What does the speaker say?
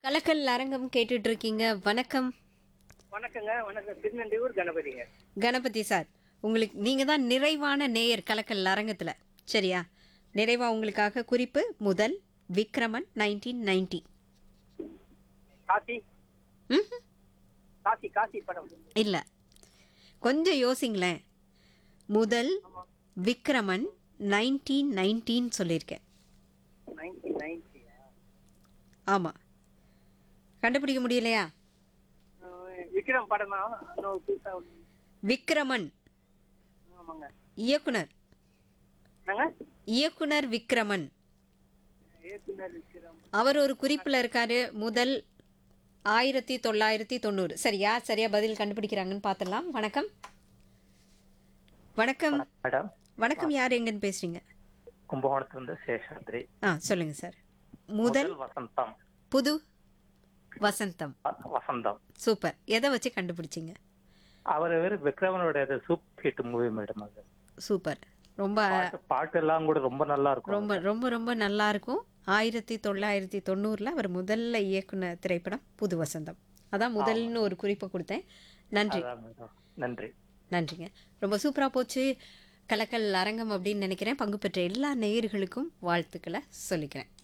கலக்கல் அரங்கம் கேட்டுட்டு இருக்கீங்க வணக்கம் வணக்கங்க வணக்கம் திருநெல்வேலூர் கணபதிங்க கணபதி சார் உங்களுக்கு நீங்கள் தான் நிறைவான நேயர் கலக்கல் அரங்கத்தில் சரியா நிறைவா உங்களுக்காக குறிப்பு முதல் விக்ரமன் நைன்டீன் நைன்டி காசி காசி காசி படம் இல்லை கொஞ்சம் யோசிங்களேன் முதல் விக்ரமன் நைன்டீன் நைன்டீன் சொல்லியிருக்கேன் நைன்டீன் நைன்டியா ஆமாம் கண்டுபிடிக்க முடியலையா விக்ரம் படமா இன்னும் புதுசா ஒண்ணு. விக்ரமன் ஆமாங்க இயக்குனர் நாங்க இயக்குனர் விக்ரமன் இயக்குனர் விக்ரம் அவர் ஒரு குறிப்பில் இருக்காரு முதல் ஆயிரத்தி தொள்ளாயிரத்தி தொண்ணூறு சரியா சரியா பதில் கண்டுபிடிக்கிறாங்கன்னு பார்த்துடலாம் வணக்கம் வணக்கம் மேடம் வணக்கம் யார் எங்கன்னு பேசுறீங்க கும்பகோணத்திலிருந்து சேஷாத்ரி ஆ சொல்லுங்க சார் முதல் முதல் வசந்தம் புது வசந்தம் வ- வசந்தம் சூப்பர் எதை வச்சு கண்டுபிடிச்சிங்க அவர் வேறு விக்ரமனுடைய சூப்பர் ஹிட் மூவி மேடம் அது சூப்பர் ரொம்ப பாட்டு பாட்டு எல்லாம் கூட ரொம்ப நல்லா இருக்கும் ரொம்ப ரொம்ப ரொம்ப நல்லா இருக்கும் ஆயிரத்தி தொள்ளாயிரத்தி தொண்ணூறில் அவர் முதல்ல இயக்குன திரைப்படம் புது வசந்தம் அதான் முதல்னு ஒரு குறிப்பை கொடுத்தேன் நன்றி அதான் மேடம் நன்றி நன்றிங்க ரொம்ப சூப்பராக போச்சு கலக்கல் அரங்கம் அப்படின்னு நினைக்கிறேன் பங்கு பெற்ற எல்லா நேயர்களுக்கும் வாழ்த்துக்களை சொல்லிக்கிறேன்